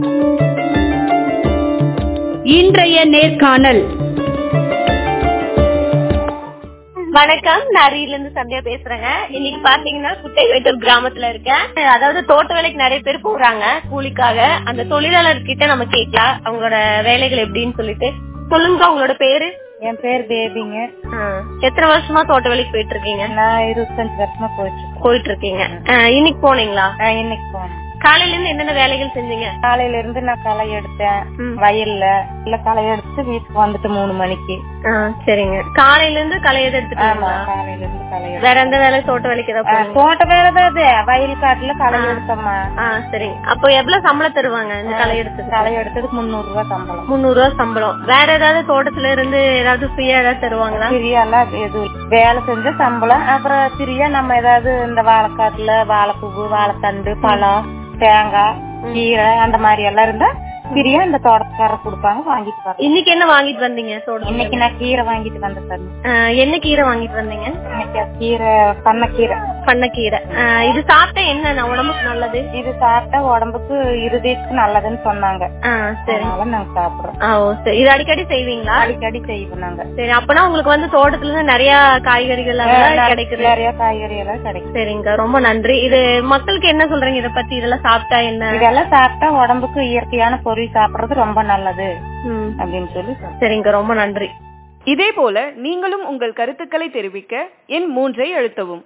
இன்றைய நேர்காணல் வணக்கம் நான் அரியல இருந்து சந்தியா பேசுறேங்க இன்னைக்கு பாத்தீங்கன்னா குட்டை வேட்டூர் கிராமத்துல இருக்கேன் அதாவது தோட்ட வேலைக்கு நிறைய பேர் போறாங்க கூலிக்காக அந்த தொழிலாளர் கிட்ட நம்ம கேட்கலாம் அவங்களோட வேலைகள் எப்படின்னு சொல்லிட்டு சொல்லுங்க உங்களோட பேரு என் பேர் பேபிங்க ஆ, எத்தனை வருஷமா தோட்ட வேலைக்கு போயிட்டு இருக்கீங்க நான் இருபத்தஞ்சு வருஷமா போயிட்டு இருக்கேன் போயிட்டு இருக்கீங்க ஆ, இன்னைக்கு போனீங்களா நான் இன்னைக்கு போனேன் காலையில இருந்து என்னென்ன வேலைகள் செஞ்சீங்க காலையில இருந்து நான் களை எடுத்தேன் ம். வயல்ல இல்ல களை எடுத்து வீட்டுக்கு வந்துட்டு மூணு மணிக்கு ஆ, சரிங்க காலையில இருந்து களை எது ஆமா எடுத்துட்டீங்களா காலையில இருந்து களை எடுத்தேன் வேற எந்த வேலை தோட்ட வேலைக்கு ஏதாவது போனீங்களா? தோட்ட வேலை தான் அது வயல் காட்டுல களை எடுத்தோம்மா ஆ சரிங்க அப்போ எவ்வளவு சம்பளம் தருவாங்க இந்த களை எடுத்தது களை எடுத்ததுக்கு முந்நூறு ரூபாய் சம்பளம் முந்நூறு ரூபாய் சம்பளம் வேற ஏதாவது தோட்டத்துல இருந்து ஏதாவது ஃப்ரீயா ஏதாவது தருவாங்களா பிரியாலாம் எதுவும் இல்ல. வேலை செஞ்ச சம்பளம் அப்புறம் பிரியா நம்ம ஏதாவது இந்த வாழைக்காட்டுல வாழைப்பூவு வாழைத்தண்டு பழம் தேங்காய் கீரை அந்த மாதிரி எல்லாம் இருந்தா பிரியா இந்த தோட்டத்துக்காரர் கொடுப்பாங்க வாங்கிட்டு வரலாம் இன்னைக்கு என்ன வாங்கிட்டு வந்தீங்க தோட்டம் இன்னைக்கு நான் கீரை வாங்கிட்டு வந்தேன் சார் என்ன கீரை வாங்கிட்டு வந்தீங்க இன்னைக்கு கீரை பண்ணக்கீரை பண்ணக்கீரை ஆ, இது சாப்பிட்டா என்ன நான் உடம்புக்கு நல்லது இது சாப்பிட்டா உடம்புக்கு இருதயத்துக்கு நல்லதுன்னு சொன்னாங்க ஆ சரி அதனால நாங்க சாப்பிடுறோம் ஆ ஓ சரி இது அடிக்கடி செய்வீங்களா அடிக்கடி செய்வோம் நாங்க சரி அப்பனா உங்களுக்கு வந்து தோட்டத்துல இருந்து நிறைய காய்கறிகள் எல்லாம் கிடைக்குது நிறைய காய்கறி எல்லாம் கிடைக்கும் சரிங்க ரொம்ப நன்றி இது மக்களுக்கு என்ன சொல்றீங்க இத பத்தி இதெல்லாம் சாப்பிட்டா என்ன இதெல்லாம் சாப்பிட்டா உடம்புக்கு இயற்கையான பொருள் சாப்பிடுறது ரொம்ப நல்லது ம், அப்படின்னு சொல்லி சொல்றேன். சரிங்க ரொம்ப நன்றி இதேபோல நீங்களும் உங்கள் கருத்துக்களை தெரிவிக்க எண் மூன்றை அழுத்தவும்